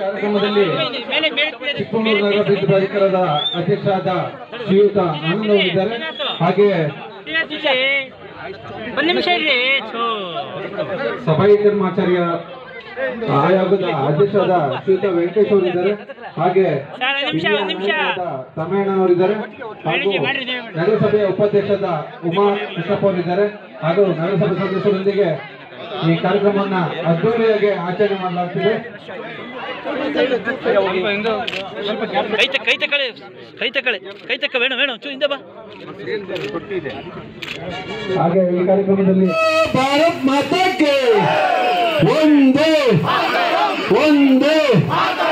ಕಾರ್ಯಕ್ರಮದಲ್ಲಿ ಚಿಕ್ಕಮಗಳೂರು ನಗರ ಅಭಿವೃದ್ಧಿ ಪ್ರಾಧಿಕಾರದ ಅಧ್ಯಕ್ಷರಾದ ಶ್ರೀಯುತ ಆನಂದ್ ಅವರು ಇದ್ದಾರೆ ಹಾಗೆ ಒಂದ್ ನಿಮಿಷ ಇರ್ರಿ ಥೂ. ಸಫಾಯಿ ಕರ್ಮಾಚಾರ್ಯ ಆಯೋಗದ ಅಧ್ಯಕ್ಷರಾದ ಶ್ರೀಯುತ ವೆಂಕಟೇಶ್ ಅವರು ಇದ್ದಾರೆ ಹಾಗೆ ಸರ್, ಒಂದ್ ನಿಮಿಷ, ಒಂದ್ ನಿಮಿಷ. ತಮಿಳನವರಿದ್ದಾರೆ ಹಾಗೂ ನಗರಸಭೆಯ ಉಪಾಧ್ಯಕ್ಷರಾದ ಉಮಾ ಕೃಷ್ಣಪ್ಪ ಅವರಿದ್ದಾರೆ ಹಾಗೂ ನಗರಸಭೆ ಸದಸ್ಯರೊಂದಿಗೆ ಈ ಕಾರ್ಯಕ್ರಮವನ್ನ ಅದ್ದೂರಿಯಾಗಿ ಆಚರಣೆ ಮಾಡಲಾಗ್ತಿದೆ ಕೈ ತಕ್ಕ ಕೈ ತಕ್ಕಳೆ ಕೈ ತಕ್ಕಳೆ ಕೈ ತಕ್ಕ ಬೇಡ ಬೇಡ ಚೂ ಹಿಂದೆ ಬಾ ಹಾಗೆ ಈ ಕಾರ್ಯಕ್ರಮದಲ್ಲಿ ಭಾರತ್ ಮಾತಾಕ್ಕೆ ಒಂದೇ ಒಂದೇ